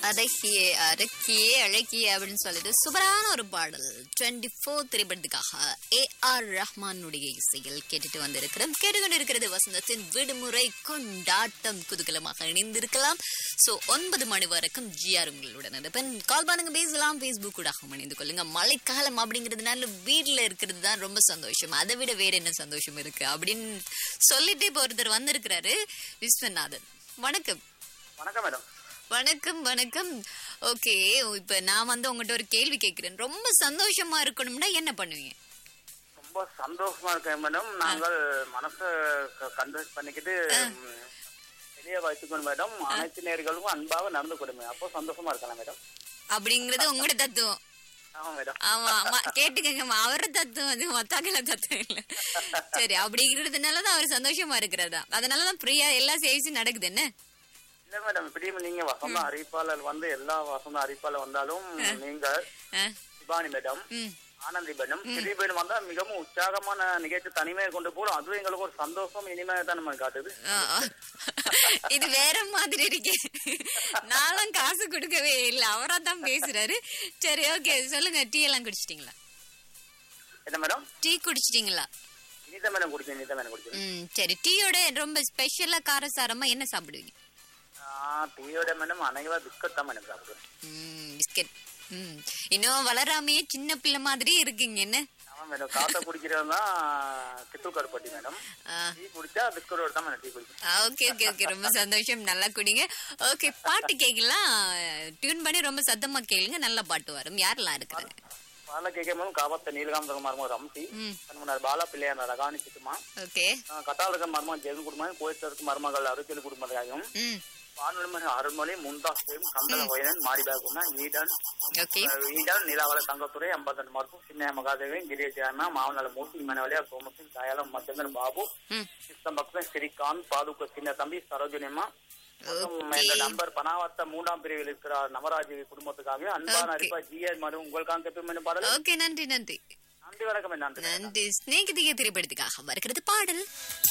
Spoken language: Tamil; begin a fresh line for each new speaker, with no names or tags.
அடக்கியே அடக்கியே அழகியே அப்படின்னு சொல்லிட்டு சூப்பரான ஒரு பாடல் டுவெண்ட்டி ஃபோர் திரைப்படத்துக்காக ஏ ஆர் ரஹ்மானுடைய இசையில் கேட்டுட்டு வந்திருக்கிறோம் கேட்டுக்கொண்டு இருக்கிறது வசந்தத்தின் விடுமுறை கொண்டாட்டம் குதூகலமாக இணைந்திருக்கலாம் சோ ஒன்பது மணி வரைக்கும் ஜிஆர் உங்களுடன் இருப்பேன் கால் பண்ணுங்க பேசலாம் பேஸ்புக் கூட இணைந்து கொள்ளுங்க மழைக்காலம் அப்படிங்கிறதுனால வீட்ல இருக்கிறது தான் ரொம்ப சந்தோஷம் அதை விட வேற என்ன சந்தோஷம் இருக்கு அப்படின்னு சொல்லிட்டு இப்போ ஒருத்தர் வந்திருக்கிறாரு விஸ்வநாதன் வணக்கம்
வணக்கம் மேடம்
வணக்கம் வணக்கம் ஓகே இப்ப நான் வந்து உங்ககிட்ட ஒரு கேள்வி கேக்குறேன் ரொம்ப சந்தோஷமா இருக்கணும்னா என்ன பண்ணுவீங்க
ரொம்ப சந்தோஷமா இருக்கேன் மேடம் நாங்கள் மனசை கன்வெர்ட் பண்ணிக்கிட்டு ம், வெளியே வைத்துக்கணும் மேடம் அனைத்து நேர்களுக்கும் அன்பாக நடந்து கொடுங்க அப்போ சந்தோஷமா இருக்கலாம் மேடம்
அப்படிங்கறது உங்களோட தத்துவம்
ஆமா மேடம்
ஆமா ஆமா கேட்டுக்கங்கம்மா அவர தத்துவம் அது மத்தாக்கள தத்துவம் இல்ல சரி அப்படிங்கிறதுனாலதான் அவர் சந்தோஷமா இருக்கிறதா அதனாலதான் ஃப்ரீயா எல்லா சேவிஸும் நடக்குது என்ன
இல்ல மேடம் இப்படியும் நீங்க வசந்த அறிவிப்பாளர் வந்து எல்லா வசந்த அறிவிப்பாளர் வந்தாலும் நீங்க
ஆ,
சிவானி மேடம்
ம்.
ஆனந்தி மேடம் திரி மேடம் வந்தா மிகவும் உற்சாகமான நிகழ்ச்சி தனிமையை கொண்டு போடும் அதுவும் எங்களுக்கு ஒரு சந்தோஷம் இனிமையை தான் நம்ம காட்டுது
ஆ, ஆ. இது வேற மாதிரி இருக்கு நானும் காசு கொடுக்கவே இல்ல அவரா தான் பேசுறாரு சரி ஓகே சொல்லுங்க டீ எல்லாம் குடிச்சிட்டீங்களா
என்ன மேடம்
டீ குடிச்சிட்டீங்களா
இனிதா மேடம் குடிச்சேன் இனிதா மேடம் குடிச்சேன்
ம் சரி டீயோட ரொம்ப ஸ்பெஷலா காரசாரமா என்ன சாப்பிடுவீங்க
டீயோட மேடம் அனைவா பிஸ்கட் தான் மேடம் சாப்பிடுவேன்
ம் பிஸ்கெட் ம் இன்னும் வளராமையே சின்ன பிள்ளை மாதிரி இருக்கீங்க என்ன
ஆமா மேடம் காசை குடிக்கிறது தான் கித்தூர் கருப்பட்டி மேடம் டீ குடிச்சா பிஸ்கட்டோட தான் மேடம் டீ குடிப்பேன்
ஓகே ஓகே ஓகே ரொம்ப சந்தோஷம் நல்லா குடிங்க ஓகே பாட்டு கேட்கலாம் டியூன் பண்ணி ரொம்ப சத்தமா கேளுங்க நல்ல பாட்டு வரும் யாரெல்லாம் இருக்கிறாங்க
பால கேட்கும் காவத்த நீலகாந்த மர்மம் ரம்சி
ம்
முன்னாடி பாலா பிள்ளையார் ரகானி சித்துமா
ஓகே
கத்தாளுக்க மர்மம் ஜெகன் குடும்பம் கோயத்தருக்கு மருமகள் அருச்சல் குடும்பத்தையும்
ம்
வானொலி அருள்மொழி முந்தாஸ்தேம் கந்தல வயனன் மாரிபாகுமா ஈடன்
ஓகே
ஈடன் நிலாவல தங்கத்துறை ஐம்பத்தெண்டு மார்க்கும் சின்ன மகாதேவி గిరిజామ మామనల మూర్తి మనవలి సోమసింగ్ దయాలం మధ్యందర్ బాబు
ம்
சிஸ்டம் பக்தன் ஸ்ரீகாந்த் பாதுக்க சின்ன தம்பி சரோஜனியம்மா மற்றும்
ஓகே
எங்க நம்பர் பனாவத்த மூன்றாம் பிரிவில் இருக்கிற நவராஜ் குடும்பத்துக்காக அன்பான
Okay.
அரிப்பா ஜிஆர் மறு உங்களுக்காக கேட்போம் பாடல்
ஓகே நன்றி நன்றி
நன்றி வணக்கம் நன்றி
நன்றி ஸ்நேகிதிக திரைப்படத்துக்காக வருகிறது பாடல்